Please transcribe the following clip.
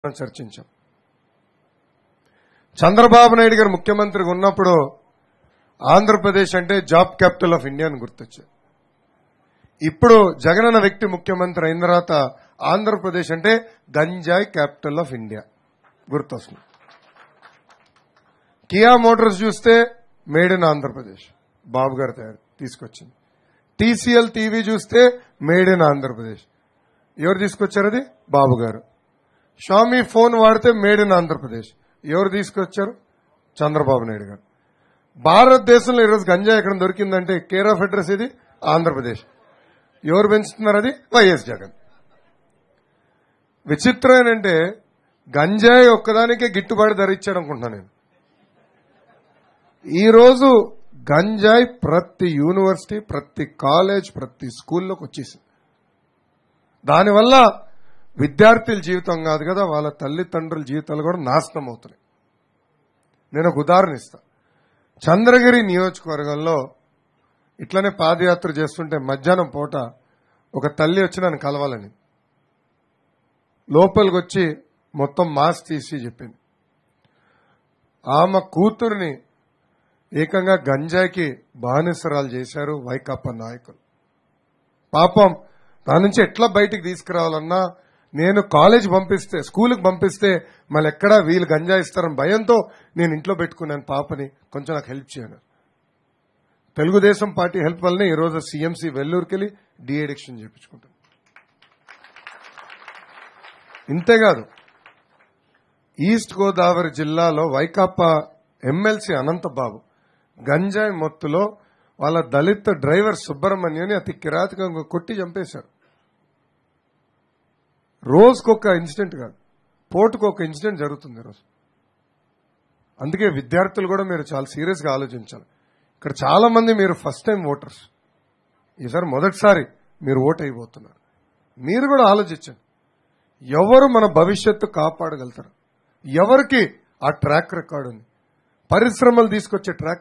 మనం చర్చించాం చంద్రబాబు నాయుడు గారు ముఖ్యమంత్రిగా ఉన్నప్పుడు ఆంధ్రప్రదేశ్ అంటే జాబ్ క్యాపిటల్ ఆఫ్ ఇండియా అని గుర్తొచ్చారు ఇప్పుడు జగనన్న వ్యక్తి ముఖ్యమంత్రి అయిన తర్వాత ఆంధ్రప్రదేశ్ అంటే గంజాయి క్యాపిటల్ ఆఫ్ ఇండియా గుర్తొస్తుంది కియా మోటార్స్ చూస్తే మేడ్ ఇన్ ఆంధ్రప్రదేశ్ బాబు గారు తయారు తీసుకొచ్చింది టీసీఎల్ టీవీ చూస్తే మేడ్ ఇన్ ఆంధ్రప్రదేశ్ ఎవరు తీసుకొచ్చారు అది బాబు గారు షామీ ఫోన్ వాడితే మేడ్ ఇన్ ఆంధ్రప్రదేశ్ ఎవరు తీసుకొచ్చారు చంద్రబాబు నాయుడు గారు భారతదేశంలో ఈరోజు గంజా ఎక్కడ దొరికిందంటే కేర్ ఆఫ్ అడ్రస్ ఇది ఆంధ్రప్రదేశ్ ఎవరు పెంచుతున్నారు అది వైఎస్ జగన్ విచిత్రం ఏంటంటే గంజాయి ఒక్కదానికే గిట్టుబాటు ధర ఇచ్చాడు అనుకుంటున్నాను నేను ఈ రోజు గంజాయి ప్రతి యూనివర్సిటీ ప్రతి కాలేజ్ ప్రతి స్కూల్లోకి వచ్చేసింది దానివల్ల విద్యార్థుల జీవితం కాదు కదా వాళ్ళ తల్లిదండ్రుల జీవితాలు కూడా నాశనం అవుతున్నాయి నేను ఒక ఉదాహరణ ఇస్తా చంద్రగిరి నియోజకవర్గంలో ఇట్లనే పాదయాత్ర చేస్తుంటే మధ్యాహ్నం పూట ఒక తల్లి వచ్చి నన్ను కలవాలని లోపలికి వచ్చి మొత్తం మాస్క్ తీసి చెప్పింది ఆమె కూతురిని ఏకంగా గంజాయికి బానిసరాలు చేశారు వైకాపా నాయకులు పాపం దాని నుంచి ఎట్లా బయటికి తీసుకురావాలన్నా నేను కాలేజ్ పంపిస్తే స్కూల్కి పంపిస్తే మళ్ళీ ఎక్కడా వీళ్ళు గంజా ఇస్తారని భయంతో నేను ఇంట్లో పెట్టుకున్నాను పాపని కొంచెం నాకు హెల్ప్ చేయను తెలుగుదేశం పార్టీ హెల్ప్ వల్లనే ఈరోజు సీఎంసీ వెల్లూరుకి వెళ్ళి డీ అడిక్షన్ చేయించుకుంటాను ఇంతేకాదు ఈస్ట్ గోదావరి జిల్లాలో వైకాపా ఎమ్మెల్సీ అనంతబాబు గంజాయి మొత్తులో వాళ్ళ దళిత డ్రైవర్ సుబ్రహ్మణ్యుని అతి కిరాతకంగా కొట్టి చంపేశారు రోజుకొక ఇన్సిడెంట్ కాదు పోటుకు ఒక ఇన్సిడెంట్ జరుగుతుంది ఈరోజు అందుకే విద్యార్థులు కూడా మీరు చాలా సీరియస్ గా ఆలోచించాలి ఇక్కడ చాలా మంది మీరు ఫస్ట్ టైం ఓటర్స్ ఈసారి మొదటిసారి మీరు ఓట్ అయిపోతున్నారు మీరు కూడా ఆలోచించండి ఎవరు మన భవిష్యత్తు కాపాడగలుగుతారు ఎవరికి ఆ ట్రాక్ రికార్డు ఉంది పరిశ్రమలు తీసుకొచ్చే ట్రాక్